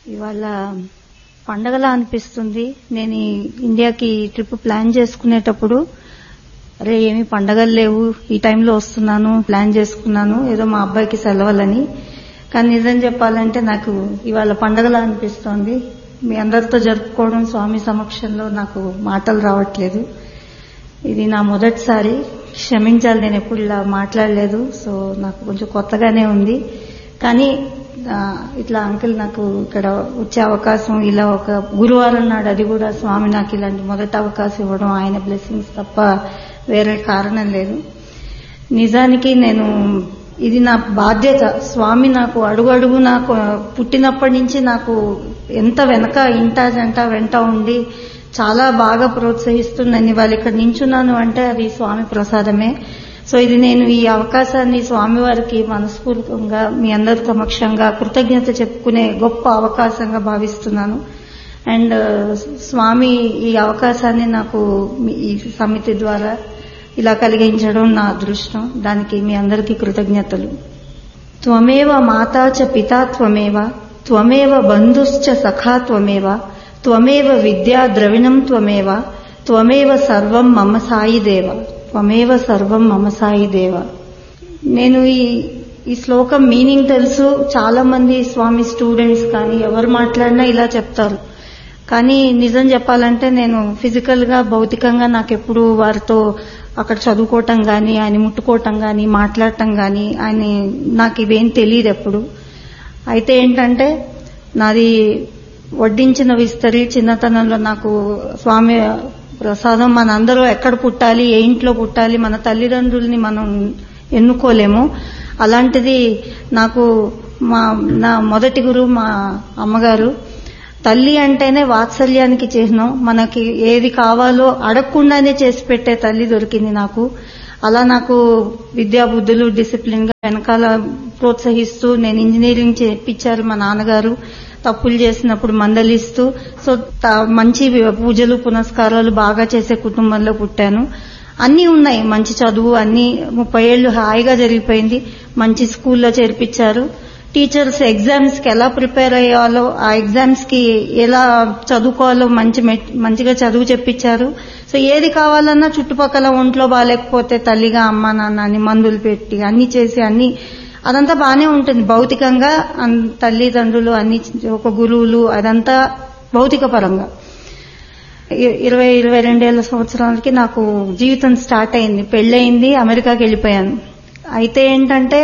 ఇవాళ పండగలా అనిపిస్తుంది నేను ఈ ఇండియాకి ట్రిప్ ప్లాన్ చేసుకునేటప్పుడు అరే ఏమి పండగలు లేవు ఈ టైంలో వస్తున్నాను ప్లాన్ చేసుకున్నాను ఏదో మా అబ్బాయికి సెలవులని కానీ నిజం చెప్పాలంటే నాకు ఇవాళ పండగలా అనిపిస్తోంది మీ అందరితో జరుపుకోవడం స్వామి సమక్షంలో నాకు మాటలు రావట్లేదు ఇది నా మొదటిసారి క్షమించాలి నేను ఎప్పుడు ఇలా మాట్లాడలేదు సో నాకు కొంచెం కొత్తగానే ఉంది కానీ ఆ, ఇట్లా అంకుల్ నాకు ఇక్కడ వచ్చే అవకాశం ఇలా ఒక గురువారం నాడు అది కూడా స్వామి నాకు ఇలాంటి మొదటి అవకాశం ఇవ్వడం ఆయన బ్లెస్సింగ్స్ తప్ప వేరే కారణం లేదు నిజానికి నేను ఇది నా బాధ్యత స్వామి నాకు అడుగు అడుగు నాకు పుట్టినప్పటి నుంచి నాకు ఎంత వెనక ఇంట జంట వెంట ఉండి చాలా బాగా ప్రోత్సహిస్తూ నన్ను ఇవాళ ఇక్కడ నించున్నాను అంటే అది స్వామి ప్రసాదమే సో ఇది నేను ఈ అవకాశాన్ని స్వామివారికి మనస్ఫూర్తిగా మీ అందరి సమక్షంగా కృతజ్ఞత చెప్పుకునే గొప్ప అవకాశంగా భావిస్తున్నాను అండ్ స్వామి ఈ అవకాశాన్ని నాకు మీ- ఈ సమితి ద్వారా ఇలా కలిగించడం నా అదృష్టం దానికి మీ అందరికీ కృతజ్ఞతలు త్వమేవ మాతా చ పితా త్వమేవ త్వమేవ బంధుశ్చ సఖా త్వమేవ త్వమేవ విద్యా ద్రవిణం త్వమేవ త్వమేవ సర్వం మమ సాయి దేవ త్వమేవ సర్వం మమ సాయి దేవ నేను ఈ ఈ శ్లోకం మీనింగ్ తెలుసు చాలా మంది స్వామి స్టూడెంట్స్ కానీ ఎవరు మాట్లాడినా ఇలా చెప్తారు కానీ నిజం చెప్పాలంటే నేను ఫిజికల్ గా భౌతికంగా నాకెప్పుడు వారితో అక్కడ చదువుకోవటం గాని ఆయన ముట్టుకోవటం గాని మాట్లాడటం గాని ఆయన నాకు ఇవేం తెలియదు ఎప్పుడు అయితే ఏంటంటే నాది వడ్డించిన విస్తరి చిన్నతనంలో నాకు స్వామి ప్రసాదం మనందరూ ఎక్కడ పుట్టాలి ఏ ఇంట్లో పుట్టాలి మన తల్లిదండ్రుల్ని మనం ఎన్నుకోలేము అలాంటిది నాకు మా నా మొదటి గురువు మా అమ్మగారు తల్లి అంటేనే వాత్సల్యానికి చిహ్నం మనకి ఏది కావాలో అడగకుండానే చేసి పెట్టే తల్లి దొరికింది నాకు అలా నాకు విద్యా బుద్ధులు డిసిప్లిన్ గా వెనకాల ప్రోత్సహిస్తూ నేను ఇంజనీరింగ్ చేపించారు మా నాన్నగారు తప్పులు చేసినప్పుడు మందలిస్తూ సో త- మంచి పూజలు పునస్కారాలు బాగా చేసే కుటుంబంలో పుట్టాను అన్నీ ఉన్నాయి మంచి చదువు అన్ని ముప్పై ఏళ్లు హాయిగా జరిగిపోయింది మంచి స్కూల్లో చేర్పించారు టీచర్స్ ఎగ్జామ్స్ కి ఎలా ప్రిపేర్ అయ్యాలో ఆ ఎగ్జామ్స్ కి ఎలా చదువుకోవాలో మంచి మెట్- మంచిగా చదువు చెప్పించారు సో ఏది కావాలన్నా చుట్టుపక్కల ఒంట్లో బాగాలేకపోతే తల్లిగా అమ్మ నాన్న అని మందులు పెట్టి అన్ని చేసి అన్ని అదంతా బానే ఉంటుంది భౌతికంగా అన్- తల్లిదండ్రులు అన్ని ఒక గురువులు అదంతా భౌతిక పరంగా ఇ- ఇరవై ఇరవై రెండేళ్ల సంవత్సరాలకి నాకు జీవితం స్టార్ట్ అయింది పెళ్ళయింది అమెరికాకి వెళ్ళిపోయాను అయితే ఏంటంటే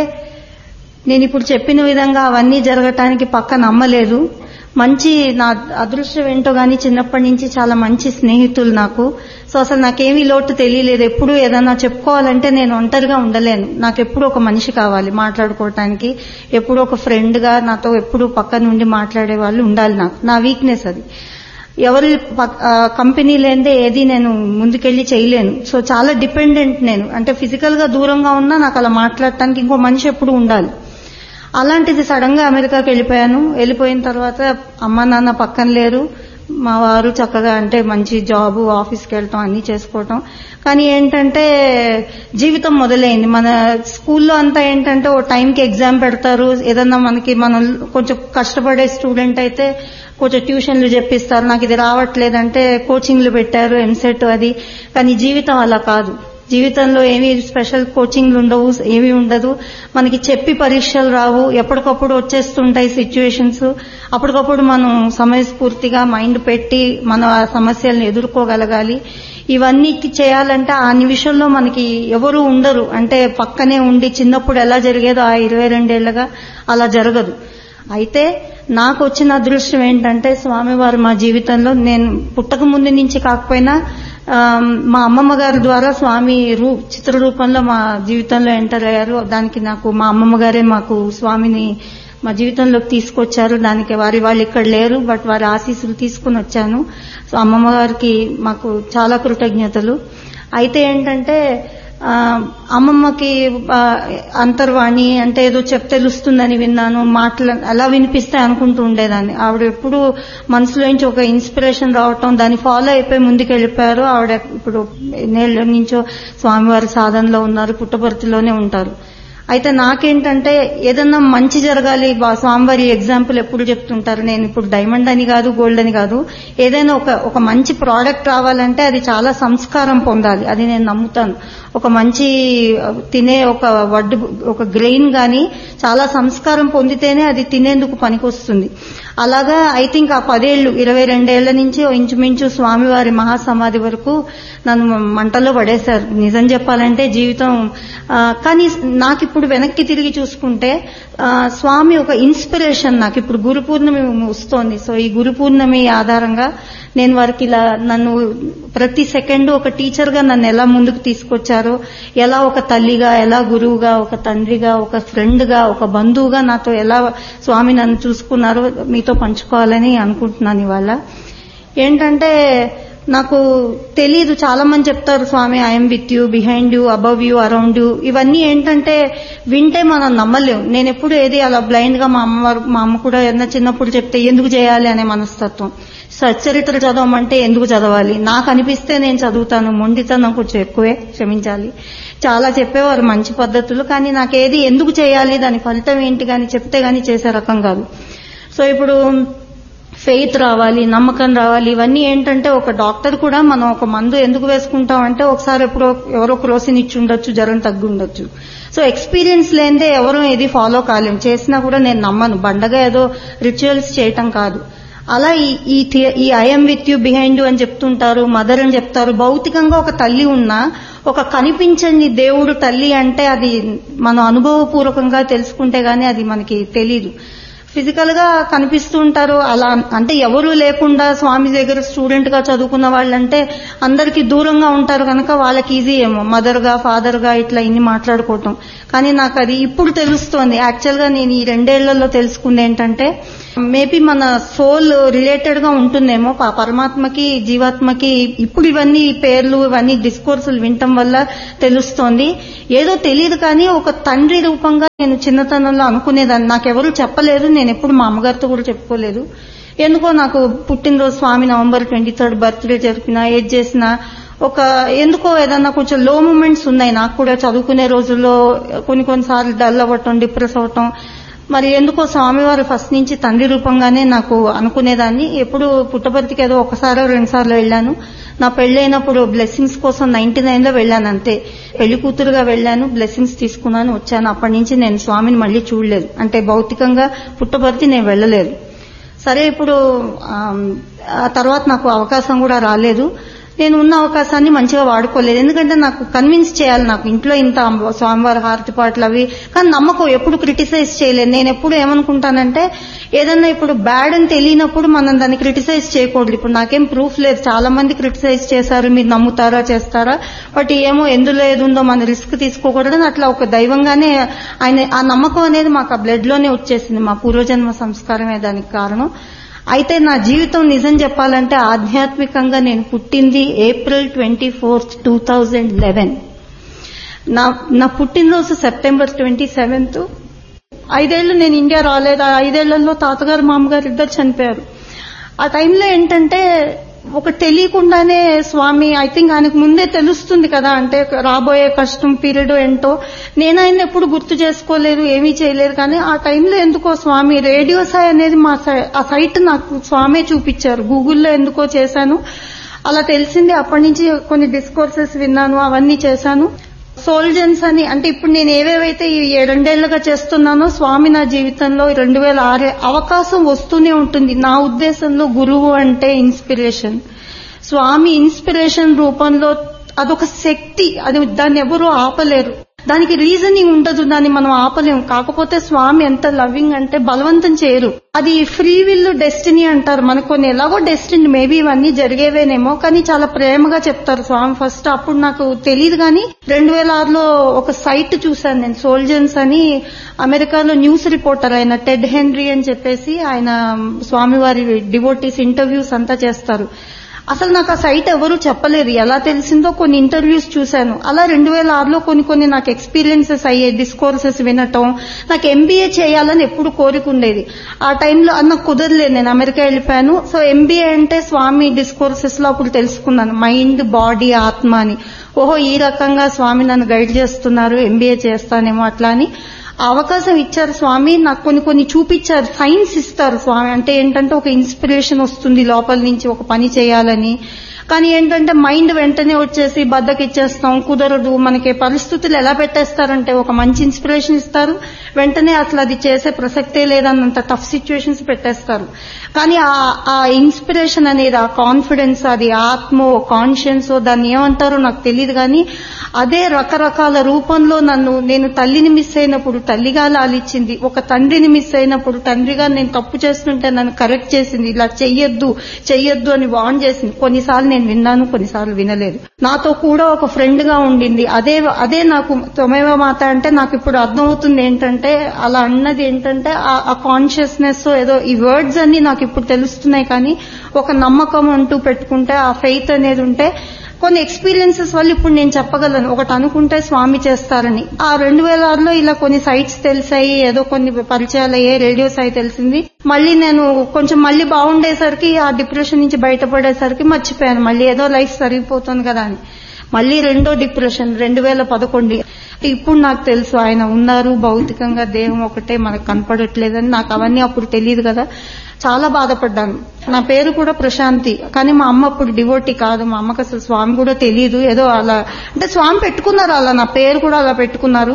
నేను ఇప్పుడు చెప్పిన విధంగా అవన్నీ జరగటానికి పక్క నమ్మలేదు మంచి నా అదృష్టం ఏంటో గానీ చిన్నప్పటి నుంచి చాలా మంచి స్నేహితులు నాకు సో అసలు నాకేమీ లోటు తెలియలేదు ఎప్పుడు ఏదైనా చెప్పుకోవాలంటే నేను ఒంటరిగా ఉండలేను నాకు ఎప్పుడు ఒక మనిషి కావాలి మాట్లాడుకోవటానికి ఎప్పుడు ఒక ఫ్రెండ్ గా నాతో ఎప్పుడు పక్క నుండి మాట్లాడే వాళ్ళు ఉండాలి నాకు నా వీక్నెస్ అది ఎవరి పక్- ఆ, కంపెనీ లేనిదే ఏది నేను ముందుకెళ్లి చేయలేను సో చాలా డిపెండెంట్ నేను అంటే ఫిజికల్ గా దూరంగా ఉన్నా నాకు అలా మాట్లాడటానికి ఇంకో మనిషి ఎప్పుడు ఉండాలి అలాంటిది సడన్ గా అమెరికాకి వెళ్ళిపోయాను వెళ్ళిపోయిన తర్వాత అమ్మ నాన్న పక్కన లేరు మా వారు చక్కగా అంటే మంచి జాబ్ ఆఫీస్కి వెళ్ళటం అన్ని చేసుకోవటం కానీ ఏంటంటే జీవితం మొదలైంది మన స్కూల్లో అంతా ఏంటంటే ఓ టైంకి ఎగ్జామ్ పెడతారు ఏదన్నా మనకి మనం కొంచెం కష్టపడే స్టూడెంట్ అయితే కొంచెం ట్యూషన్లు చెప్పిస్తారు నాకు ఇది రావట్లేదంటే కోచింగ్లు పెట్టారు ఎంసెట్ అది కానీ జీవితం అలా కాదు జీవితంలో ఏమీ స్పెషల్ కోచింగ్లు ఉండవు ఏమీ ఉండదు మనకి చెప్పి పరీక్షలు రావు ఎప్పటికప్పుడు వచ్చేస్తుంటాయి సిచ్యువేషన్స్ అప్పటికప్పుడు మనం సమయస్ఫూర్తిగా మైండ్ పెట్టి మనం ఆ సమస్యలను ఎదుర్కోగలగాలి ఇవన్నీ చేయాలంటే ఆ నిమిషంలో మనకి ఎవరు ఉండరు అంటే పక్కనే ఉండి చిన్నప్పుడు ఎలా జరిగేదో ఆ ఇరవై రెండేళ్లగా అలా జరగదు అయితే నాకు వచ్చిన అదృష్టం ఏంటంటే స్వామివారు మా జీవితంలో నేను పుట్టక ముందు నుంచి కాకపోయినా ఆ, మా అమ్మమ్మ గారి ద్వారా స్వామి రూ చిత్ర రూపంలో మా జీవితంలో ఎంటర్ అయ్యారు దానికి నాకు మా అమ్మమ్మ గారే మాకు స్వామిని మా జీవితంలోకి తీసుకొచ్చారు దానికి వారి వాళ్ళు ఇక్కడ లేరు బట్ వారి ఆశీస్సులు తీసుకుని వచ్చాను సో అమ్మమ్మ గారికి మాకు చాలా కృతజ్ఞతలు అయితే ఏంటంటే ఆ, అమ్మమ్మకి ఆ, అంతర్వాణి అంటే ఏదో చెప్ తెలుస్తుందని విన్నాను మాటలు అలా వినిపిస్తే అనుకుంటూ ఉండేదాన్ని ఆవిడ ఎప్పుడు మనసులోంచి ఒక ఇన్స్పిరేషన్ రావటం దాన్ని ఫాలో అయిపోయి ముందుకు వెళ్ళిపోయారు ఆవిడ ఇప్పుడు ఎన్నేళ్ల నుంచో స్వామివారి సాధనలో ఉన్నారు పుట్టపర్తిలోనే ఉంటారు అయితే నాకేంటంటే ఏదన్నా మంచి జరగాలి బా- స్వామివారి ఎగ్జాంపుల్ ఎప్పుడు చెప్తుంటారు నేను ఇప్పుడు డైమండ్ అని కాదు గోల్డ్ అని కాదు ఏదైనా ఒక ఒక మంచి ప్రోడక్ట్ రావాలంటే అది చాలా సంస్కారం పొందాలి అది నేను నమ్ముతాను ఒక మంచి ఆ, తినే ఒక వడ్డు ఒక గ్రెయిన్ గాని చాలా సంస్కారం పొందితేనే అది తినేందుకు పనికొస్తుంది అలాగా ఐ థింక్ ఆ పదేళ్లు ఇరవై రెండేళ్ల నుంచి ఓ ఇంచుమించు స్వామివారి మహాసమాధి వరకు నన్ను మంటలో పడేశారు నిజం చెప్పాలంటే జీవితం ఆ, కానీ నాకు ఇప్పుడు వెనక్కి తిరిగి చూసుకుంటే ఆ, స్వామి ఒక ఇన్స్పిరేషన్ నాకు ఇప్పుడు గురు పూర్ణమి వస్తోంది సో ఈ గురు పూర్ణమి ఆధారంగా నేను వారికి ఇలా నన్ను ప్రతి సెకండ్ ఒక టీచర్ గా నన్ను ఎలా ముందుకు తీసుకొచ్చారో ఎలా ఒక తల్లిగా ఎలా గురువుగా ఒక తండ్రిగా ఒక ఫ్రెండ్ గా ఒక బంధువుగా నాతో ఎలా స్వామి నన్ను చూసుకున్నారో మీతో పంచుకోవాలని అనుకుంటున్నాను ఇవాళ ఏంటంటే నాకు తెలీదు చాలా మంది చెప్తారు Swami I'm with you behind you above you around you ఇవన్నీ ఏంటంటే వింటే మనం నమ్మలేం నేను ఎప్పుడు ఏది అలా బ్లైండ్ గా మా అమ్మ వారు- మా అమ్మ కూడా ఏదైనా చిన్నప్పుడు చెప్తే ఎందుకు చేయాలి అనే మనస్తత్వం సచ్చరిత్ర చదవమంటే ఎందుకు చదవాలి నాకు అనిపిస్తే నేను చదువుతాను మొండితనం కొంచెం ఎక్కువే క్షమించాలి చాలా చెప్పేవారు మంచి పద్ధతులు కానీ నాకేది ఎందుకు చేయాలి దాని ఫలితం ఏంటి కానీ చెప్తే గానీ చేసే రకం కాదు సో ఇప్పుడు ఫెయిత్ రావాలి నమ్మకం రావాలి ఇవన్నీ ఏంటంటే ఒక డాక్టర్ కూడా మనం ఒక మందు ఎందుకు వేసుకుంటాం అంటే ఒకసారి ఎప్పుడో ఎవరో క్రోసిన్ ఇచ్చి ఉండొచ్చు జ్వరం తగ్గి ఉండొచ్చు సో ఎక్స్పీరియన్స్ లేనిదే ఎవరూ ఏది ఫాలో కాలేం చేసినా కూడా నేను నమ్మను బండగా ఏదో రిచువల్స్ చేయటం కాదు అలా ఈ ఈ థియ- ఈ I'm with you behind you అని చెప్తుంటారు మదర్ అని చెప్తారు భౌతికంగా ఒక తల్లి ఉన్నా ఒక కనిపించని దేవుడు తల్లి అంటే అది మనం అనుభవపూర్వకంగా తెలుసుకుంటే గానీ అది మనకి తెలీదు ఫిజికల్ గా కనిపిస్తూ ఉంటారు అలా అంటే ఎవరు లేకుండా స్వామి దగ్గర స్టూడెంట్ గా చదువుకున్న వాళ్ళంటే అందరికి దూరంగా ఉంటారు కనుక వాళ్ళకి ఈజీ ఏమో మదర్ గా ఫాదర్ గా ఇట్లా ఇన్ని మాట్లాడుకోవటం కానీ నాకు అది ఇప్పుడు తెలుస్తోంది యాక్చువల్ గా నేను ఈ రెండేళ్లలో తెలుసుకుంది ఏంటంటే మేబీ మన సోల్ రిలేటెడ్ గా ఉంటుందేమో ప- పరమాత్మకి జీవాత్మకి ఇప్పుడు ఇవన్నీ పేర్లు ఇవన్నీ డిస్కోర్సులు వినటం వల్ల తెలుస్తోంది ఏదో తెలియదు కానీ ఒక తండ్రి రూపంగా నేను చిన్నతనంలో అనుకునేదాన్ని నాకెవరు చెప్పలేదు నేను ఎప్పుడు మా అమ్మగారితో కూడా చెప్పుకోలేదు ఎందుకో నాకు పుట్టినరోజు Swami November twenty third birthday జరిపినా ఏది చేసినా ఒక ఎందుకో ఏదన్నా కొంచెం లో మూమెంట్స్ ఉన్నాయి నాకు కూడా చదువుకునే రోజుల్లో కొన్ని కొన్నిసార్లు డల్ అవ్వటం డిప్రెస్ అవ్వటం మరి ఎందుకో స్వామివారు ఫస్ట్ నుంచి తండ్రి రూపంగానే నాకు అనుకునేదాన్ని ఎప్పుడు పుట్టపర్తికి ఏదో ఒకసారో రెండు సార్లు వెళ్ళాను నా పెళ్ళైనప్పుడు బ్లెస్సింగ్స్ కోసం నైన్టీ నైన్ లో వెళ్ళాను అంతే పెళ్లి కూతురుగా వెళ్ళాను బ్లెస్సింగ్స్ తీసుకున్నాను వచ్చాను అప్పటి నుంచి నేను స్వామిని మళ్ళీ చూడలేదు అంటే భౌతికంగా పుట్టపర్తి నేను వెళ్ళలేదు సరే ఇప్పుడు ఆమ్, ఆ తర్వాత నాకు అవకాశం కూడా రాలేదు నేను ఉన్న అవకాశాన్ని మంచిగా వాడుకోలేదు ఎందుకంటే నాకు కన్విన్స్ చేయాలి నాకు ఇంట్లో ఇంత అంబ- స్వామివారి హారతి పాటలు అవి కానీ నమ్మకం ఎప్పుడు క్రిటిసైజ్ చేయలేదు నేను ఎప్పుడు ఏమనుకుంటానంటే ఏదన్నా ఇప్పుడు బ్యాడ్ అని తెలియనప్పుడు మనం దాన్ని క్రిటిసైజ్ చేయకూడదు ఇప్పుడు నాకేం ప్రూఫ్ లేదు చాలా మంది క్రిటిసైజ్ చేశారు మీరు నమ్ముతారా చేస్తారా బట్ ఏమో ఎందులో ఏది ఉందో మన రిస్క్ తీసుకోకూడదని అట్లా ఒక దైవంగానే ఆయన ఆ నమ్మకం అనేది మాకు ఆ బ్లడ్ లోనే వచ్చేసింది మా పూర్వజన్మ సంస్కారమే దానికి కారణం అయితే నా జీవితం నిజం చెప్పాలంటే ఆధ్యాత్మికంగా నేను పుట్టింది April twenty fourth two thousand eleven నా నా పుట్టినరోజు సెప్టెంబర్ ట్వంటీ సెవెంత్ ఐదేళ్లు నేను ఇండియా రాలేదు ఆ ఐదేళ్లలో తాతగారు మామగారు ఇద్దరు చనిపోయారు ఆ టైంలో ఏంటంటే ఒక తెలియకుండానే స్వామి ఐ థింక్ ఆయనకు ముందే తెలుస్తుంది కదా అంటే రాబోయే కష్టం పీరియడ్ ఏంటో నేను ఆయన ఎప్పుడు గుర్తు చేసుకోలేదు ఏమీ చేయలేదు కానీ ఆ టైంలో ఎందుకో స్వామి రేడియో సాయి అనేది మా సై- ఆ సైట్ నాకు స్వామే చూపించారు గూగుల్లో ఎందుకో చేశాను అలా తెలిసింది అప్పటి నుంచి కొన్ని డిస్కోర్సెస్ విన్నాను అవన్నీ చేశాను సోల్జన్స్ అని అంటే ఇప్పుడు నేను ఏవేవైతే ఈ రెండేళ్లుగా చేస్తున్నానో స్వామి నా జీవితంలో రెండు వేల ఆరు అవకాశం వస్తూనే ఉంటుంది నా ఉద్దేశంలో గురువు అంటే ఇన్స్పిరేషన్ స్వామి ఇన్స్పిరేషన్ రూపంలో అదొక శక్తి అది దాన్ని ఎవరూ ఆపలేరు దానికి రీజనింగ్ ఉండదు దాన్ని మనం ఆపలేము కాకపోతే స్వామి ఎంత లవింగ్ అంటే బలవంతం చేయరు అది ఫ్రీ విల్ డెస్టినీ అంటారు మనకు కొన్ని ఎలాగో డెస్టినీ మేబీ ఇవన్నీ జరిగేవేనేమో కానీ చాలా ప్రేమగా చెప్తారు స్వామి ఫస్ట్ అప్పుడు నాకు తెలియదు కానీ రెండు వేల ఆరులో ఒక సైట్ చూశాను నేను సోల్జన్స్ అని అమెరికాలో న్యూస్ రిపోర్టర్ ఆయన టెడ్ హెన్రీ అని చెప్పేసి ఆయన స్వామివారి డివోటీస్ ఇంటర్వ్యూస్ అంతా చేస్తారు అసలు నాకు ఆ సైట్ ఎవరు చెప్పలేదు ఎలా తెలిసిందో కొన్ని ఇంటర్వ్యూస్ చూశాను అలా రెండు వేల ఆరులో కొన్ని కొన్ని నాకు ఎక్స్పీరియన్సెస్ అయ్యాయి డిస్కోర్సెస్ వినటం నాకు ఎంబీఏ చేయాలని ఎప్పుడు కోరిక ఉండేది ఆ టైంలో అది నాకు కుదరలేదు నేను అమెరికా వెళ్ళిపోయాను సో ఎంబీఏ అంటే స్వామి డిస్కోర్సెస్ లో అప్పుడు తెలుసుకున్నాను మైండ్ బాడీ ఆత్మ అని ఓహో ఈ రకంగా స్వామి నన్ను గైడ్ చేస్తున్నారు ఎంబీఏ చేస్తానేమో అట్లా అని ఆ అవకాశం ఇచ్చారు స్వామి నాకు కొన్ని కొన్ని చూపించారు సైన్స్ ఇస్తారు స్వామి అంటే ఏంటంటే ఒక ఇన్స్పిరేషన్ వస్తుంది లోపల నుంచి ఒక పని చేయాలని కానీ ఏంటంటే మైండ్ వెంటనే వచ్చేసి బద్దకిచ్చేస్తాం కుదరదు మనకి పరిస్థితులు ఎలా పెట్టేస్తారంటే ఒక మంచి ఇన్స్పిరేషన్ ఇస్తారు వెంటనే అసలు అది చేసే ప్రసక్తే లేదన్నంత టఫ్ సిచ్యువేషన్స్ పెట్టేస్తారు కానీ ఆ- ఆ ఇన్స్పిరేషన్ అనేది ఆ కాన్ఫిడెన్స్ అది ఆత్మ కాన్షియన్స్ దాన్ని ఏమంటారో నాకు తెలియదు కానీ అదే రకరకాల రూపంలో నన్ను నేను తల్లిని మిస్ అయినప్పుడు తల్లిగా లాలిచ్చింది ఒక తండ్రిని మిస్ అయినప్పుడు తండ్రిగా నేను తప్పు చేస్తుంటే నన్ను కరెక్ట్ చేసింది ఇలా చెయ్యొద్దు చెయ్యొద్దు అని వార్న్ చేసింది కొన్నిసార్లు నేను విన్నాను కొన్నిసార్లు వినలేదు నాతో కూడా ఒక ఫ్రెండ్ గా ఉండింది అదే అదే నాకు తొమేవ మాత అంటే నాకు ఇప్పుడు అర్థమవుతుంది ఏంటంటే అలా అన్నది ఏంటంటే ఆ- ఆ కాన్షియస్నెస్ ఏదో ఈ వర్డ్స్ అన్ని నాకు ఇప్పుడు తెలుస్తున్నాయి కానీ ఒక నమ్మకం అంటూ పెట్టుకుంటే ఆ ఫెయిత్ అనేది ఉంటే కొన్ని ఎక్స్పీరియన్సెస్ వల్ల ఇప్పుడు నేను చెప్పగలను ఒకటి అనుకుంటే స్వామి చేస్తారని ఆ రెండు వేల ఆరులో ఇలా కొన్ని సైట్స్ తెలిసాయి ఏదో కొన్ని పరిచయాలు అయ్యాయి రేడియోస్ అయి తెలిసింది మళ్ళీ నేను కొంచెం మళ్ళీ బాగుండేసరికి ఆ డిప్రెషన్ నుంచి బయటపడేసరికి మర్చిపోయాను మళ్ళీ ఏదో లైఫ్ సరిగిపోతుంది కదా అని మళ్ళీ రెండో డిప్రెషన్ రెండు వేల పదకొండు ఇప్పుడు నాకు తెలుసు ఆయన ఉన్నారు భౌతికంగా దేహం ఒకటే మనకు కనపడట్లేదని నాకు అవన్నీ అప్పుడు తెలియదు కదా చాలా బాధపడ్డాను నా పేరు కూడా ప్రశాంతి కానీ మా అమ్మ అప్పుడు డివోటీ కాదు మా అమ్మకి అసలు స్వామి కూడా తెలియదు ఏదో అలా అంటే స్వామి పెట్టుకున్నారు అలా నా పేరు కూడా అలా పెట్టుకున్నారు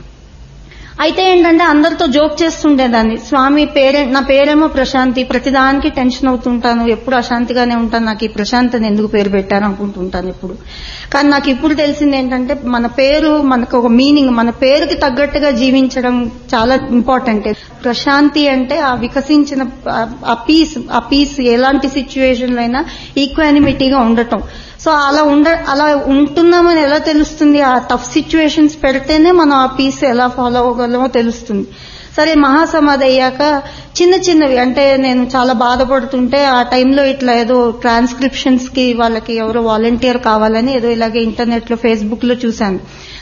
అయితే ఏంటంటే అందరితో జోక్ చేస్తుండేదాన్ని స్వామి పేరే నా పేరేమో ప్రశాంతి ప్రతిదానికి టెన్షన్ అవుతుంటాను ఎప్పుడు అశాంతిగానే ఉంటాను నాకు ఈ ప్రశాంతని ఎందుకు పేరు పెట్టారు అనుకుంటుంటాను ఇప్పుడు కానీ నాకు ఇప్పుడు తెలిసింది ఏంటంటే మన పేరు మనకు ఒక మీనింగ్ మన పేరుకి తగ్గట్టుగా జీవించడం చాలా ఇంపార్టెంట్ ప్రశాంతి అంటే ఆ వికసించిన ఆ- ఆ పీస్ ఆ పీస్ ఎలాంటి సిచ్యువేషన్ అయినా ఈక్వానిమిటీగా ఉండటం సో అలా ఉండ అలా ఉంటున్నామని ఎలా తెలుస్తుంది ఆ టఫ్ సిచ్యువేషన్స్ పెడితేనే మనం ఆ పీస్ ఎలా ఫాలో అవ్వగలమో తెలుస్తుంది సరే మహాసమాధి అయ్యాక చిన్న చిన్నవి అంటే నేను చాలా బాధపడుతుంటే ఆ టైంలో ఇట్లా ఏదో ట్రాన్స్క్రిప్షన్స్ కి వాళ్ళకి ఎవరో వాలంటీర్ కావాలని ఏదో ఇలాగే ఇంటర్నెట్ లో ఫేస్బుక్ లో చూశాను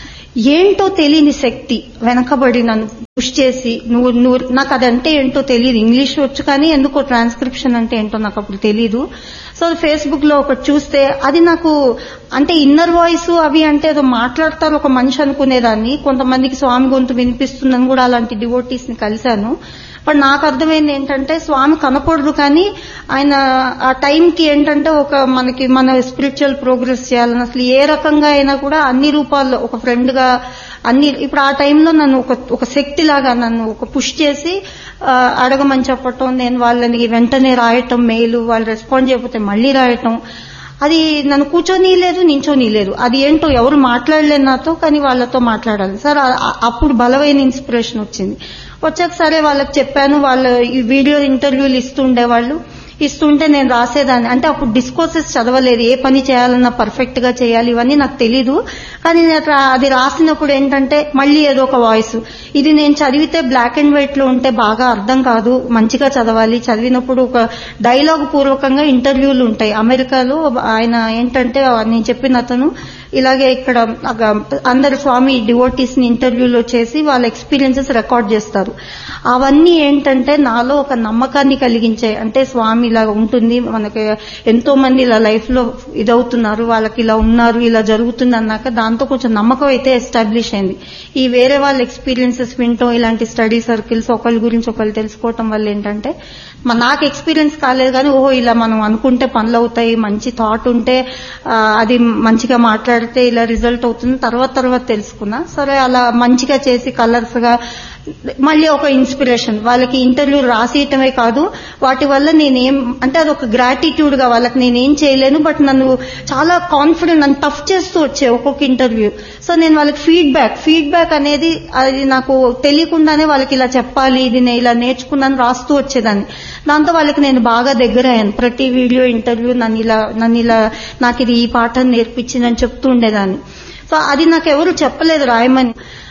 ఏంటో తెలియని శక్తి వెనకబడి నన్ను పుష్ చేసి నువ్వు నువ్వు నాకు అదంటే ఏంటో తెలియదు ఇంగ్లీష్ వచ్చు కానీ ఎందుకో ట్రాన్స్క్రిప్షన్ అంటే ఏంటో నాకు అప్పుడు తెలియదు సో ఫేస్బుక్ లో ఒకటి చూస్తే అది నాకు అంటే ఇన్నర్ వాయిస్ అవి అంటే ఏదో మాట్లాడతారు ఒక మనిషి అనుకునేదాన్ని కొంతమందికి స్వామి గొంతు వినిపిస్తుందని కూడా అలాంటి డివోటీస్ ని కలిశాను బట్ నాకు అర్థమైంది ఏంటంటే స్వామి కనపడదు కానీ ఆయన ఆ టైంకి ఏంటంటే ఒక మనకి మన స్పిరిచువల్ ప్రోగ్రెస్ చేయాలని అసలు ఏ రకంగా అయినా కూడా అన్ని రూపాల్లో ఒక ఫ్రెండ్ గా అన్ని ఇప్పుడు ఆ టైంలో నన్ను ఒక ఒక శక్తి లాగా నన్ను ఒక పుష్ చేసి ఆ, అడగమని చెప్పటం నేను వాళ్ళని వెంటనే రాయటం మెయిల్ వాళ్ళు రెస్పాండ్ చేయకపోతే మళ్ళీ రాయటం అది నన్ను కూర్చొని లేదు నించోని లేదు అది ఏంటో ఎవరు మాట్లాడలేదు నాతో కానీ వాళ్ళతో మాట్లాడాలి సార్ ఆ- ఆ- అప్పుడు బలమైన ఇన్స్పిరేషన్ వచ్చింది వచ్చాక సరే వాళ్ళకి చెప్పాను వాళ్ళు ఈ వీడియో ఇంటర్వ్యూలు ఇస్తుండే వాళ్ళు ఇస్తుంటే నేను రాసేదాన్ని అంటే అప్పుడు డిస్కోర్సెస్ చదవలేదు ఏ పని చేయాలన్నా పర్ఫెక్ట్ గా చేయాలి ఇవన్నీ నాకు తెలీదు కానీ నేను అట్లా అది రాసినప్పుడు ఏంటంటే మళ్ళీ ఏదో ఒక వాయిస్ ఇది నేను చదివితే బ్లాక్ అండ్ వైట్ లో ఉంటే బాగా అర్థం కాదు మంచిగా చదవాలి చదివినప్పుడు ఒక డైలాగ్ పూర్వకంగా ఇంటర్వ్యూలు ఉంటాయి అమెరికాలో ఆయన ఏంటంటే నేను చెప్పిన అతను ఇలాగే ఇక్కడ అగ- అందరు స్వామి డివోటీస్ ని ఇంటర్వ్యూలో చేసి వాళ్ళ ఎక్స్పీరియన్సెస్ రికార్డ్ చేస్తారు అవన్నీ ఏంటంటే నాలో ఒక నమ్మకాన్ని కలిగించాయి అంటే స్వామి ఇలా ఉంటుంది మనకి ఎంతో మంది ఇలా లైఫ్ లో ఇదవుతున్నారు వాళ్ళకి ఇలా ఉన్నారు ఇలా జరుగుతుంది అన్నాక దాంతో కొంచెం నమ్మకం అయితే ఎస్టాబ్లిష్ అయింది ఈ వేరే వాళ్ళ ఎక్స్పీరియన్సెస్ వింటాం ఇలాంటి స్టడీ సర్కిల్స్ ఒకరి గురించి ఒకరు తెలుసుకోవటం వల్ల ఏంటంటే మ- నాకు ఎక్స్పీరియన్స్ కాలేదు కానీ ఓహో ఇలా మనం అనుకుంటే పనులు అవుతాయి మంచి థాట్ ఉంటే ఆ, అది మంచిగా మాట్లాడితే ఇలా రిజల్ట్ అవుతుంది తర్వాత తర్వాత తెలుసుకున్నా సరే అలా మంచిగా చేసి కలర్స్ గా మళ్ళీ ఒక ఇన్స్పిరేషన్ వాళ్ళకి ఇంటర్వ్యూ రాసేయటమే కాదు వాటి వల్ల నేనేం అంటే అదొక గ్రాటిట్యూడ్ గా వాళ్ళకి నేనేం చేయలేను బట్ నన్ను చాలా కాన్ఫిడెంట్ నన్ను టఫ్ చేస్తూ వచ్చే ఒక్కొక్క ఇంటర్వ్యూ సో నేను వాళ్ళకి ఫీడ్బ్యాక్ ఫీడ్బ్యాక్ అనేది అది నాకు తెలియకుండానే వాళ్ళకి ఇలా చెప్పాలి ఇది నేను ఇలా నేర్చుకున్నాను రాస్తూ వచ్చేదాన్ని దాంతో వాళ్ళకి నేను బాగా దగ్గర అయ్యాను ప్రతి వీడియో ఇంటర్వ్యూ నన్ను ఇలా నన్ను ఇలా నాకు ఇది ఈ పాఠం నేర్పించిందని చెప్తూ ఉండేదాన్ని సో అది నాకు ఎవరు చెప్పలేదు రాయమని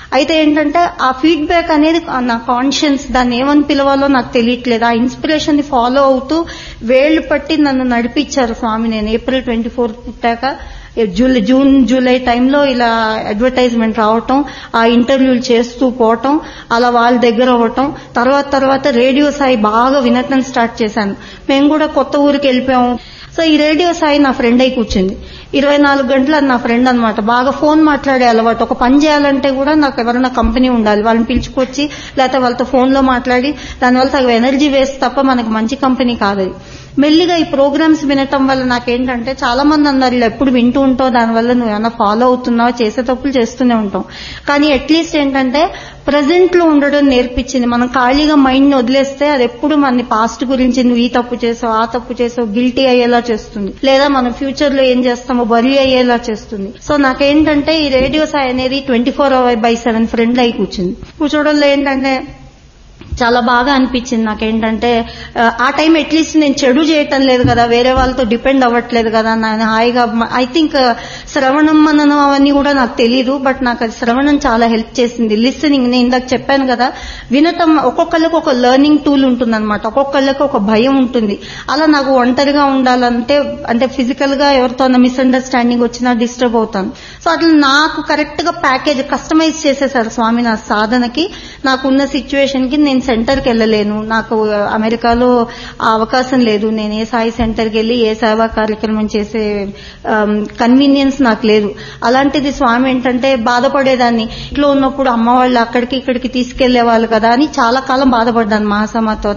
అయితే ఏంటంటే ఆ ఫీడ్బ్యాక్ అనేది నా కాన్షియన్స్ దాన్ని ఏమని పిలవాలో నాకు తెలియట్లేదు ఆ ఇన్స్పిరేషన్ ని ఫాలో అవుతూ వేళ్లు పట్టి నన్ను నడిపించారు స్వామి నేను ఏప్రిల్ ట్వంటీ ఫోర్ పుట్టాక జూలై జూన్ జూలై టైంలో ఇలా అడ్వర్టైజ్మెంట్ రావటం ఆ ఇంటర్వ్యూలు చేస్తూ పోవటం అలా వాళ్ళ దగ్గర అవ్వటం తర్వాత తర్వాత రేడియో సాయి బాగా వినటం స్టార్ట్ చేశాను మేము కూడా కొత్త ఊరికి వెళ్ళిపోయాము సో ఈ రేడియో సాయి నా ఫ్రెండ్ అయి కూర్చుంది ఇరవై నాలుగు గంటలు అది నా ఫ్రెండ్ అనమాట బాగా ఫోన్ మాట్లాడే అలవాటు ఒక పని చేయాలంటే కూడా నాకు ఎవరైనా కంపెనీ ఉండాలి వాళ్ళని పిలుచుకొచ్చి లేకపోతే వాళ్ళతో ఫోన్ లో మాట్లాడి దానివల్ల తగ్గ ఎనర్జీ వేస్ట్ తప్ప మనకు మంచి కంపెనీ కాదు అది మెల్లిగా ఈ ప్రోగ్రామ్స్ వినటం వల్ల నాకేంటంటే చాలా మంది అన్నారు ఇలా ఎప్పుడు వింటూ ఉంటావు దానివల్ల నువ్వు ఏమైనా ఫాలో అవుతున్నావు చేసే తప్పులు చేస్తూనే ఉంటాం కానీ అట్లీస్ట్ ఏంటంటే ప్రజెంట్ లో ఉండడం నేర్పించింది మనం ఖాళీగా మైండ్ ని వదిలేస్తే అది ఎప్పుడు మన పాస్ట్ గురించి నువ్వు ఈ తప్పు చేసావు ఆ తప్పు చేసావు గిల్టీ అయ్యేలా చేస్తుంది లేదా మనం ఫ్యూచర్ లో ఏం చేస్తామో బరి అయ్యేలా చేస్తుంది సో నాకేంటంటే ఈ రేడియో సాయి అనేది twenty four hour by seven friend అయి కూర్చుంది కూర్చోవడంలో ఏంటంటే చాలా బాగా అనిపించింది నాకేంటంటే ఆ టైం అట్లీస్ట్ నేను చెడు చేయటం లేదు కదా వేరే వాళ్ళతో డిపెండ్ అవ్వట్లేదు కదా నేను హాయిగా ఐ థింక్ శ్రవణం మననం అవన్నీ కూడా నాకు తెలియదు బట్ నాకు అది శ్రవణం చాలా హెల్ప్ చేసింది లిసనింగ్ నేను ఇందాక చెప్పాను కదా వినటం ఒక్కొక్కళ్ళకి ఒక లెర్నింగ్ టూల్ ఉంటుంది అనమాట ఒక్కొక్కళ్ళకి ఒక భయం ఉంటుంది అలా నాకు ఒంటరిగా ఉండాలంటే అంటే ఫిజికల్ గా ఎవరితో మిస్అండర్స్టాండింగ్ వచ్చినా డిస్టర్బ్ అవుతాను సో అట్లా నాకు కరెక్ట్ గా ప్యాకేజ్ కస్టమైజ్ చేసేసారు స్వామి నా సాధనకి నాకున్న సిచ్యువేషన్ కి నేను సెంటర్కి వెళ్ళలేను నాకు అమెరికాలో ఆ అవకాశం లేదు నేను ఏ సాయి సెంటర్కి వెళ్ళి ఏ సేవా కార్యక్రమం చేసే కన్వీనియన్స్ నాకు లేదు అలాంటిది స్వామి ఏంటంటే బాధపడేదాన్ని ఇంట్లో ఉన్నప్పుడు అమ్మ వాళ్ళు అక్కడికి ఇక్కడికి తీసుకెళ్లే వాళ్ళు కదా అని చాలా కాలం బాధపడ్డాను మహాసమాతో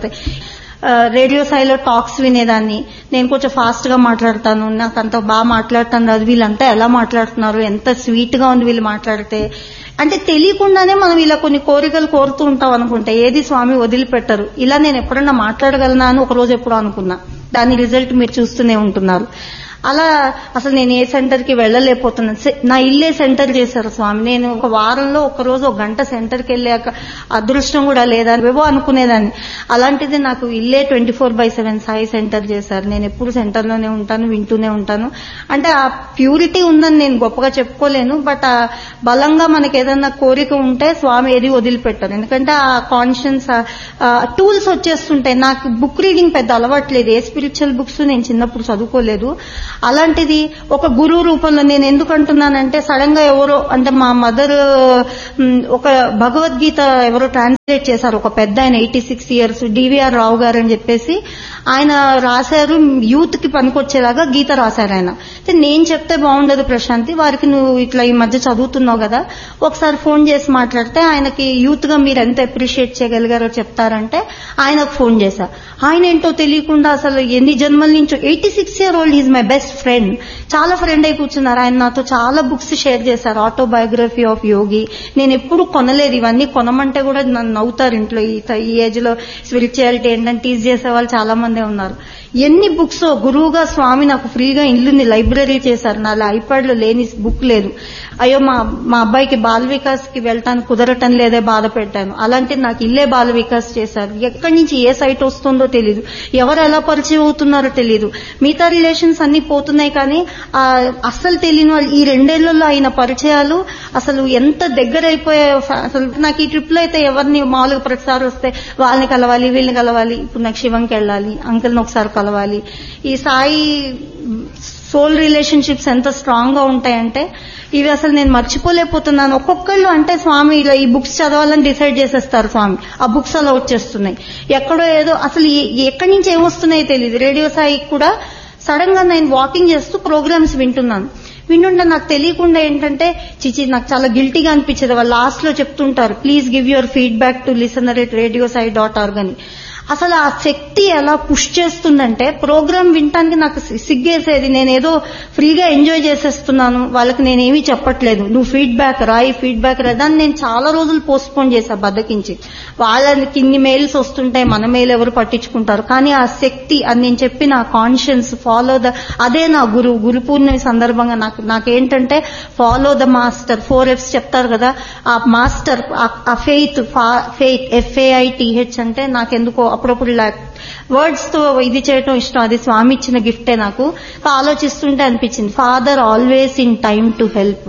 రేడియో స్థాయిలో టాక్స్ వినేదాన్ని నేను కొంచెం ఫాస్ట్ గా మాట్లాడతాను నాకు అంత బాగా మాట్లాడతాను రాదు వీళ్ళంతా ఎలా మాట్లాడుతున్నారు ఎంత స్వీట్ గా ఉంది వీళ్ళు మాట్లాడితే అంటే తెలియకుండానే మనం ఇలా కొన్ని కోరికలు కోరుతూ ఉంటాం అనుకుంటే ఏది స్వామి వదిలిపెట్టరు ఇలా నేను ఎప్పుడన్నా మాట్లాడగలనా అని ఒక రోజు ఎప్పుడో అనుకున్నా దాని రిజల్ట్ మీరు చూస్తూనే ఉంటున్నారు అలా అసలు నేను ఏ సెంటర్ కి వెళ్ళలేకపోతున్నాను నా ఇల్లే సెంటర్ చేశారు స్వామి నేను ఒక వారంలో ఒక రోజు ఒక గంట సెంటర్కి వెళ్ళాక అదృష్టం కూడా లేదా ఏవో అనుకునేదాన్ని అలాంటిది నాకు ఇల్లే twenty four by seven Sai centre చేశారు నేను ఎప్పుడు సెంటర్లోనే ఉంటాను వింటూనే ఉంటాను అంటే ఆ ప్యూరిటీ ఉందని నేను గొప్పగా చెప్పుకోలేను బట్ ఆ బలంగా మనకి ఏదన్నా కోరిక ఉంటే స్వామి ఏది వదిలిపెట్టారు ఎందుకంటే ఆ కాన్షియన్స్ టూల్స్ వచ్చేస్తుంటాయి నాకు బుక్ రీడింగ్ పెద్ద అలవాట్లేదు ఏ స్పిరిచువల్ బుక్స్ నేను చిన్నప్పుడు చదువుకోలేదు అలాంటిది ఒక గురువు రూపంలో నేను ఎందుకు అంటున్నానంటే సడన్ గా ఎవరో అంటే మా మదర్ ఒక భగవద్గీత ఎవరో ట్రాన్స్లేట్ చేశారు ఒక పెద్ద ఆయన eighty six years DVR Rao garu అని చెప్పేసి ఆయన రాశారు యూత్ కి పనికొచ్చేలాగా గీత రాశారు ఆయన నేను చెప్తే బాగుండదు ప్రశాంతి వారికి నువ్వు ఇట్లా ఈ మధ్య చదువుతున్నావు కదా ఒకసారి ఫోన్ చేసి మాట్లాడితే ఆయనకి యూత్ గా మీరు ఎంత అప్రిషియేట్ చేయగలిగారో చెప్తారంటే ఆయనకు ఫోన్ చేశా ఆయన ఏంటో తెలియకుండా అసలు ఎన్ని జన్మల నుంచో eighty six year old is my best friend చాలా ఫ్రెండ్ అయి కూర్చున్నారు ఆయన నాతో చాలా బుక్స్ షేర్ చేశారు ఆటోబయోగ్రఫీ ఆఫ్ యోగి నేను ఎప్పుడు కొనలేదు ఇవన్నీ కొనమంటే కూడా నన్ను నవ్వుతారు ఇంట్లో ఈ ఏజ్ లో స్పిరిచువాలిటీ ఏంటంటే టీజ్ చేసే వాళ్ళు చాలా మందే ఉన్నారు ఎన్ని బుక్స్ గురువుగా స్వామి నాకు ఫ్రీగా ఇల్లుని లైబ్రరీ చేశారు నా ఐప్యాడ్ లో లేని బుక్ లేదు అయ్యో మా మా అబ్బాయికి బాల వికాస్ కి వెళ్ళటానికి కుదరటం లేదే బాధ పెట్టాను అలాంటిది నాకు ఇల్లే బాల వికాస్ చేశారు ఎక్కడి నుంచి ఏ సైట్ వస్తుందో తెలియదు ఎవరు ఎలా పరిచయం అవుతున్నారో తెలియదు మిగతా రిలేషన్స్ అన్ని పోతున్నాయి కానీ అస్సలు తెలియని వాళ్ళు ఈ రెండేళ్లలో అయిన పరిచయాలు అసలు ఎంత దగ్గర అయిపోయాయో అసలు నాకు ఈ ట్రిప్ లో అయితే ఎవరిని మామూలుగా ప్రతిసారి వస్తే వాళ్ళని కలవాలి వీళ్ళని కలవాలి ఇప్పుడు నాకు శివంకి వెళ్ళాలి అంకుల్ని ఒకసారి కలవాలి ఈ సాయి సోల్ రిలేషన్షిప్స్ ఎంత స్ట్రాంగ్ గా ఉంటాయంటే ఇవి అసలు నేను మర్చిపోలేకపోతున్నాను ఒక్కొక్కళ్ళు అంటే స్వామి ఇలా ఈ బుక్స్ చదవాలని డిసైడ్ చేసేస్తారు స్వామి ఆ బుక్స్ అలా వచ్చేస్తున్నాయి ఎక్కడో ఏదో అసలు ఎక్కడి నుంచి ఏమొస్తున్నాయో తెలియదు రేడియో సాయి కూడా సడన్ గా నేను వాకింగ్ చేస్తూ ప్రోగ్రామ్స్ వింటున్నాను వింటుంటే నాకు తెలియకుండా ఏంటంటే చిచి నాకు చాలా గిల్టీగా అనిపించేది వాళ్ళు లాస్ట్ లో చెప్తుంటారు please give your feedback to listener at radio Sai dot org అని అసలు ఆ శక్తి ఎలా పుష్ చేస్తుందంటే ప్రోగ్రామ్ వినటానికి నాకు సిగ్గేసేది నేనేదో ఫ్రీగా ఎంజాయ్ చేసేస్తున్నాను వాళ్ళకి నేనేమీ చెప్పట్లేదు నువ్వు ఫీడ్బ్యాక్ రాయి ఫీడ్బ్యాక్ రా దాన్ని నేను చాలా రోజులు పోస్ట్ పోన్ చేశా బద్దకించి వాళ్ళకి ఇన్ని మెయిల్స్ వస్తుంటాయి మన మెయిల్ ఎవరు పట్టించుకుంటారు కానీ ఆ శక్తి అది నేను చెప్పిన ఆ కాన్షియన్స్ ఫాలో ద అదే నా గురు గురు పూర్ణిమ సందర్భంగా నాకు నాకేంటంటే follow the master four Fs చెప్తారు కదా ఆ మాస్టర్ ఆ ఫెయిత్ ఫెయిత్ ఎఫ్ఏఐటిహెచ్ అంటే నాకెందుకో అప్పుడప్పుడు వర్డ్స్ తో ఇది చేయటం ఇష్టం అది స్వామి ఇచ్చిన గిఫ్టే నాకు ఆలోచిస్తుంటే అనిపించింది father always in time to help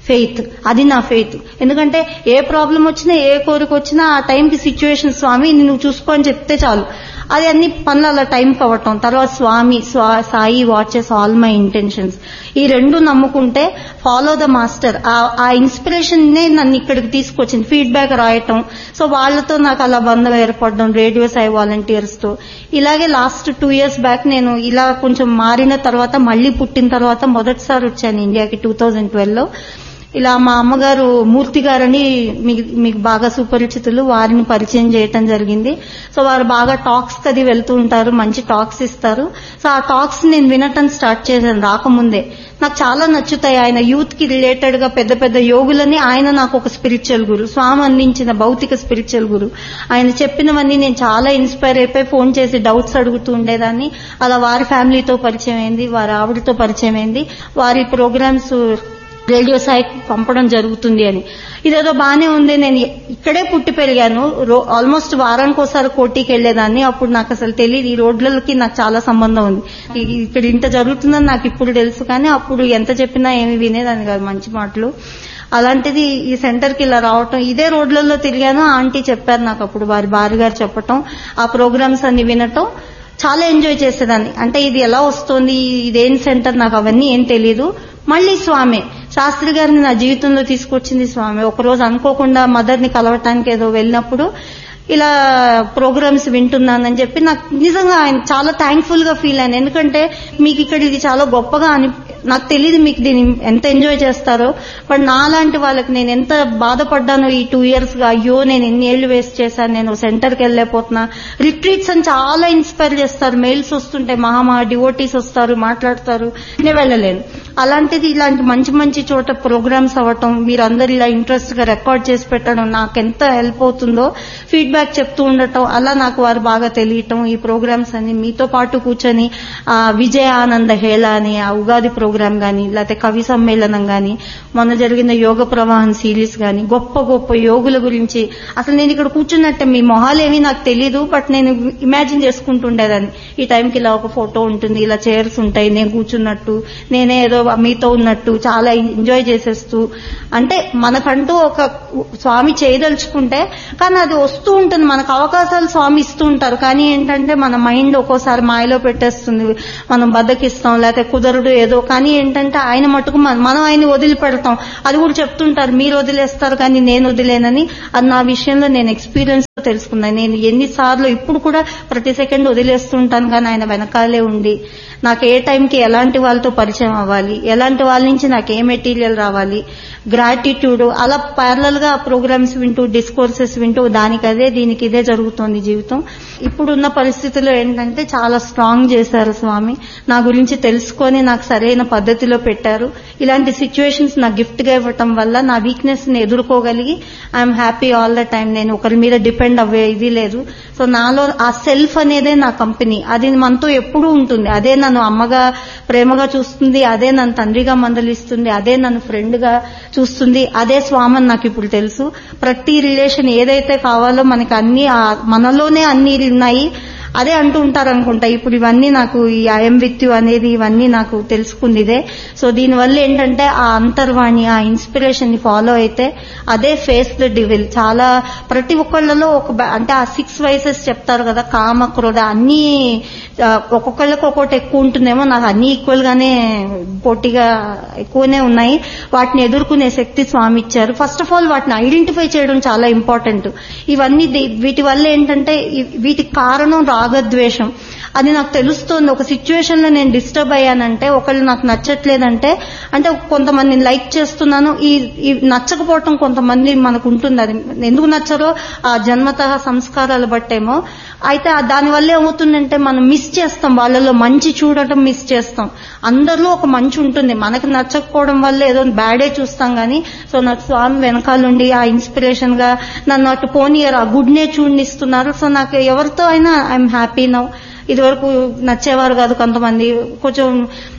faith అది నా ఫెయిత్ ఎందుకంటే ఏ ప్రాబ్లం వచ్చినా ఏ కోరిక వచ్చినా ఆ టైంకి సిచ్యువేషన్ స్వామి నువ్వు చూసుకో అని చెప్తే చాలు అది అన్ని పనులు అలా టైం అవ్వటం తర్వాత స్వామి స్వా- Sai watches all my intentions ఈ రెండు నమ్ముకుంటే ఫాలో ద మాస్టర్ ఆ ఇన్స్పిరేషన్ నే నన్ను ఇక్కడికి తీసుకొచ్చింది ఫీడ్బ్యాక్ రాయటం సో వాళ్ళతో నాకు అలా బంధం ఏర్పడడం రేడియో సాయి వాలంటీర్స్ తో ఇలాగే లాస్ట్ టూ ఇయర్స్ బ్యాక్ నేను ఇలా కొంచెం మారిన తర్వాత మళ్ళీ పుట్టిన తర్వాత మొదటిసారి వచ్చాను ఇండియాకి టూ థౌజండ్ ట్వెల్వ్ లో ఇలా మా అమ్మగారు మూర్తి గారని మీకు మీకు బాగా సుపరిచితులు వారిని పరిచయం చేయటం జరిగింది సో వారు బాగా టాక్స్ కది వెళ్తూ ఉంటారు మంచి టాక్స్ ఇస్తారు సో ఆ టాక్స్ నేను వినటం స్టార్ట్ చేశాను రాకముందే నాకు చాలా నచ్చుతాయి ఆయన యూత్ కి రిలేటెడ్ గా పెద్ద పెద్ద యోగులని ఆయన నాకు ఒక స్పిరిచువల్ గురు స్వామి అందించిన భౌతిక స్పిరిచువల్ గురు ఆయన చెప్పినవన్నీ నేను చాలా ఇన్స్పైర్ అయిపోయి ఫోన్ చేసి డౌట్స్ అడుగుతూ ఉండేదాన్ని అలా వారి ఫ్యామిలీతో పరిచయం అయింది వారి ఆవిడతో పరిచయం అయింది వారి ప్రోగ్రామ్స్ రేడియో సాయికి పంపడం జరుగుతుంది అని ఇదేదో బానే ఉంది నేను ఇక్కడే పుట్టి పెరిగాను రో- ఆల్మోస్ట్ వారానికి ఒకసారి కోటికి వెళ్లేదాన్ని అప్పుడు నాకు అసలు తెలియదు ఈ రోడ్లకి నాకు చాలా సంబంధం ఉంది ఇ- ఇక్కడ ఇంత జరుగుతుందని నాకు ఇప్పుడు తెలుసు కానీ అప్పుడు ఎంత చెప్పినా ఏమి వినేదాన్ని కాదు మంచి మాటలు అలాంటిది ఈ సెంటర్ కి ఇలా రావటం ఇదే రోడ్లలో తిరిగాను ఆంటీ చెప్పారు నాకు అప్పుడు వారి భార్య గారు చెప్పటం ఆ ప్రోగ్రామ్స్ అన్ని వినటం చాలా ఎంజాయ్ చేసేదాన్ని అంటే ఇది ఎలా వస్తుంది ఇదేం సెంటర్ నాకు అవన్నీ ఏం తెలియదు మళ్ళీ స్వామి శాస్త్రి గారిని నా జీవితంలో తీసుకొచ్చింది స్వామి ఒకరోజు అనుకోకుండా మదర్ ని కలవటానికి ఏదో వెళ్ళినప్పుడు ఇలా ప్రోగ్రామ్స్ వింటున్నానని చెప్పి నాకు నిజంగా ఆయన చాలా థ్యాంక్ఫుల్ గా ఫీల్ అయ్యాను ఎందుకంటే మీకు ఇక్కడ ఇది చాలా గొప్పగా అని నాకు తెలియదు మీకు దీన్ని ఎంత ఎంజాయ్ చేస్తారో బట్ నాలాంటి వాళ్ళకి నేను ఎంత బాధపడ్డానో ఈ టూ ఇయర్స్ గా అయ్యో నేను ఎన్ని ఏళ్లు వేస్ట్ చేశాను నేను సెంటర్ కి వెళ్ళలేకపోతున్నా రిట్రీట్స్ అని చాలా ఇన్స్పైర్ చేస్తారు మెయిల్స్ వస్తుంటే మహా డివోటీస్ వస్తారు మాట్లాడతారు నేను వెళ్ళలేను అలాంటిది ఇలాంటి మంచి మంచి చోట ప్రోగ్రామ్స్ అవ్వటం మీరందరు ఇలా ఇంట్రెస్ట్ గా రికార్డ్ చేసి పెట్టడం నాకు ఎంత హెల్ప్ అవుతుందో ఫీడ్బ్యాక్ చెప్తూ ఉండటం అలా నాకు వారు బాగా తెలియటం ఈ ప్రోగ్రామ్స్ అన్ని మీతో పాటు కూర్చొని ఆ విజయ ఆనంద హేళ అని ఆ ఉగాది ప్రోగ్రామ్ గాని లేకపోతే కవి సమ్మేళనం గాని మొన్న జరిగిన యోగ ప్రవాహం సిరీస్ గాని గొప్ప గొప్ప యోగుల గురించి అసలు నేను ఇక్కడ కూర్చున్నట్టే మీ మొహాలేమీ నాకు తెలియదు బట్ నేను ఇమాజిన్ చేసుకుంటుండేదాన్ని ఈ టైంకి ఇలా ఒక ఫోటో ఉంటుంది ఇలా చైర్స్ ఉంటాయి నేను కూర్చున్నట్టు నేనే ఏదో మీతో ఉన్నట్టు చాలా ఎంజాయ్ చేసేస్తూ అంటే మనకంటూ ఒక స్వామి చేయదలుచుకుంటే కానీ అది వస్తూ ఉంటుంది మనకు అవకాశాలు స్వామి ఇస్తూ ఉంటారు కానీ ఏంటంటే మన మైండ్ ఒక్కోసారి మాయలో పెట్టేస్తుంది మనం బద్దకిస్తాం లేకపోతే కుదరడు ఏదో కానీ ఏంటంటే ఆయన మటుకు మన- మనం ఆయన వదిలిపెడతాం అది కూడా చెప్తుంటారు మీరు వదిలేస్తారు కానీ నేను వదిలేనని అది నా విషయంలో నేను ఎక్స్పీరియన్స్ తెలుసుకున్నాను నేను ఎన్నిసార్లు ఇప్పుడు కూడా ప్రతి సెకండ్ వదిలేస్తుంటాను కానీ ఆయన వెనకాలే ఉండి నాకు ఏ టైంకి ఎలాంటి వాళ్ళతో పరిచయం అవ్వాలి ఎలాంటి వాళ్ళ నుంచి నాకు ఏ మెటీరియల్ రావాలి గ్రాటిట్యూడ్ అలా ప్యారలల్ గా ప్రోగ్రామ్స్ వింటూ డిస్కోర్సెస్ వింటూ దానికి అదే దీనికి ఇదే జరుగుతోంది జీవితం ఇప్పుడున్న పరిస్థితుల్లో ఏంటంటే చాలా స్ట్రాంగ్ చేశారు స్వామి నా గురించి తెలుసుకొని నాకు సరైన పద్ధతిలో పెట్టారు ఇలాంటి సిచ్యువేషన్స్ నాకు గిఫ్ట్ గా ఇవ్వటం వల్ల నా వీక్నెస్ ని ఎదుర్కోగలిగి I'm happy all the time నేను ఒకరి మీద డిపెండ్ అవ్వే ఇది లేదు సో నాలో ఆ సెల్ఫ్ అనేదే నా కంపెనీ అది మనతో ఎప్పుడూ ఉంటుంది అదే నన్ను అమ్మగా ప్రేమగా చూస్తుంది అదే నన్ను తండ్రిగా మందలిస్తుంది అదే నన్ను ఫ్రెండ్ గా చూస్తుంది అదే స్వామని నాకు ఇప్పుడు తెలుసు ప్రతి రిలేషన్ ఏదైతే కావాలో మనకి అన్ని ఆ- మనలోనే అన్ని ఉన్నాయి అదే అంటూ ఉంటారు అనుకుంటా ఇప్పుడు ఇవన్నీ నాకు ఈ ఐఎం విత్ యు అనేది ఇవన్నీ నాకు తెలుసుకుంది ఇదే సో దీనివల్ల ఏంటంటే ఆ అంతర్వాణి ఆ ఇన్స్పిరేషన్ ని ఫాలో అయితే అదే ఫేస్ ద డివిల్ చాలా ప్రతి ఒక్కళ్ళలో ఒక బ- అంటే ఆ సిక్స్ వైసెస్ చెప్తారు కదా కామ క్రోధ అన్ని ఆ, ఒక్కొక్కళ్ళకి ఒక్కొక్కటి ఎక్కువ ఉంటుందేమో నాకు అన్ని ఈక్వల్ గానే పోటీగా ఎక్కువనే ఉన్నాయి వాటిని ఎదుర్కొనే శక్తి స్వామి ఇచ్చారు ఫస్ట్ ఆఫ్ ఆల్ వాటిని ఐడెంటిఫై చేయడం చాలా ఇంపార్టెంట్ ఇవన్నీ ది- వీటి వల్ల ఏంటంటే ఈ- వీటికి కారణం రాగద్వేషం అది నాకు తెలుస్తోంది ఒక సిచ్యువేషన్ లో నేను డిస్టర్బ్ అయ్యానంటే ఒకళ్ళు నాకు నచ్చట్లేదంటే అంటే కొంతమందిని లైక్ చేస్తున్నాను ఈ ఈ నచ్చకపోవటం కొంతమంది మనకు ఉంటుంది అది ఎందుకు నచ్చరో ఆ జన్మత సంస్కారాలు బట్టేమో అయితే ఆ దానివల్ల ఏమవుతుందంటే మనం మిస్ చేస్తాం వాళ్ళలో మంచి చూడటం మిస్ చేస్తాం అందరిలో ఒక మంచి ఉంటుంది మనకి నచ్చకపోవడం వల్ల ఏదో బ్యాడే చూస్తాం కానీ సో నాకు స్వామి వెనకాలండి ఆ ఇన్స్పిరేషన్ గా నన్ను అటు పోనీయర్ ఆ గుడ్ నే చూడనిస్తున్నారు సో నాకు ఎవరితో అయినా ఐఎమ్ హ్యాపీ నౌ ఇదివరకు నచ్చేవారు కాదు కొంతమంది కొంచెం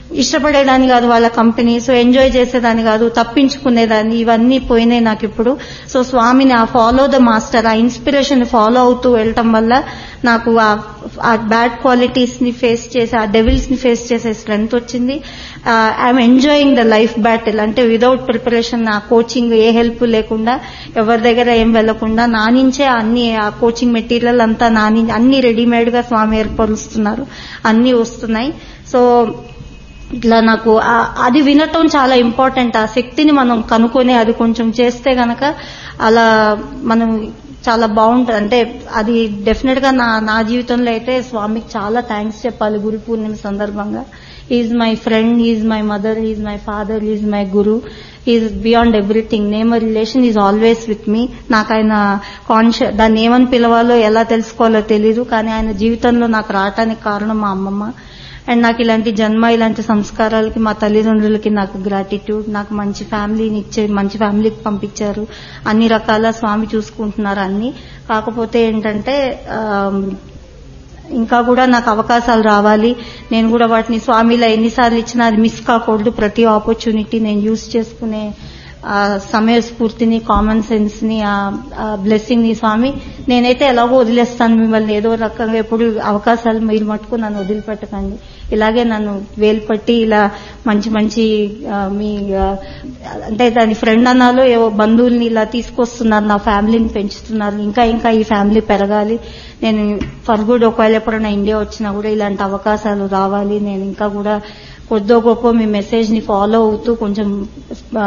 ఇష్టపడేదాన్ని కాదు వాళ్ళ కంపెనీ సో ఎంజాయ్ చేసేదాన్ని కాదు తప్పించుకునేదాన్ని ఇవన్నీ పోయినాయి నాకు ఇప్పుడు సో స్వామిని ఆ ఫాలో ద మాస్టర్ ఆ ఇన్స్పిరేషన్ ఫాలో అవుతూ వెళ్ళటం వల్ల నాకు ఆ బ్యాడ్ క్వాలిటీస్ ని ఫేస్ చేసి ఆ డెవిల్స్ ని ఫేస్ చేసే స్ట్రెంగ్త్ వచ్చింది I'm enjoying the life battle అంటే వితౌట్ ప్రిపరేషన్ ఆ కోచింగ్ ఏ హెల్ప్ లేకుండా ఎవరి దగ్గర ఏం వెళ్లకుండా నా నుంచే అన్ని ఆ కోచింగ్ మెటీరియల్ అంతా నా నుంచి అన్ని రెడీమేడ్ గా స్వామి ఏర్పరుస్తున్నారు అన్ని వస్తున్నాయి సో ఇట్లా నాకు ఆ- అది వినటం చాలా ఇంపార్టెంట్ ఆ శక్తిని మనం కనుక్కొని అది కొంచెం చేస్తే గనక అలా మనం చాలా బాగుంటుంది అంటే అది డెఫినెట్ గా నా నా జీవితంలో అయితే స్వామికి చాలా థ్యాంక్స్ చెప్పాలి గురు పూర్ణిమ సందర్భంగా is my friend is my mother is my father is my guru is beyond everything name relation is always with me నాకు ఆయన కాన్షియస్ దాన్ని ఏమని పిలవాలో ఎలా తెలుసుకోవాలో తెలీదు కానీ ఆయన జీవితంలో నాకు రావటానికి కారణం మా అమ్మమ్మ అండ్ నాకు ఇలాంటి జన్మ ఇలాంటి సంస్కారాలకి మా తల్లిదండ్రులకి నాకు గ్రాటిట్యూడ్ నాకు మంచి ఫ్యామిలీని ఇచ్చే మంచి ఫ్యామిలీకి పంపించారు అన్ని రకాల స్వామి చూసుకుంటున్నారు అన్ని కాకపోతే ఏంటంటే ఆమ్, ఇంకా కూడా నాకు అవకాశాలు రావాలి నేను కూడా వాటిని స్వామిలో ఎన్నిసార్లు ఇచ్చినా అది మిస్ కాకూడదు ప్రతి ఆపర్చునిటీ నేను యూజ్ చేసుకునే ఆ సమయ స్ఫూర్తిని కామన్ సెన్స్ ని ఆ బ్లెస్సింగ్ ని స్వామి నేనైతే ఎలాగో వదిలేస్తాను మిమ్మల్ని ఏదో రకంగా ఎప్పుడు అవకాశాలు మీరు మట్టుకు నన్ను వదిలిపెట్టకండి ఇలాగే నన్ను వేలు పట్టి ఇలా మంచి మంచి ఆ, మీ ఆ, అంటే దాని ఫ్రెండ్ అన్నాలో ఏవో బంధువుల్ని ఇలా తీసుకొస్తున్నారు నా ఫ్యామిలీని పెంచుతున్నారు ఇంకా ఇంకా ఈ ఫ్యామిలీ పెరగాలి నేను ఫర్ గుడ్ ఒకవేళ ఎప్పుడైనా ఇండియా వచ్చినా కూడా ఇలాంటి అవకాశాలు రావాలి నేను ఇంకా కూడా కొద్దో గొప్ప మీ మెసేజ్ ని ఫాలో అవుతూ కొంచెం ఆ,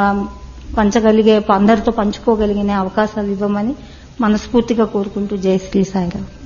పంచగలిగే అందరితో పంచుకోగలిగిన అవకాశాలు ఇవ్వమని మనస్ఫూర్తిగా కోరుకుంటూ జై శ్రీ సాయిరామ్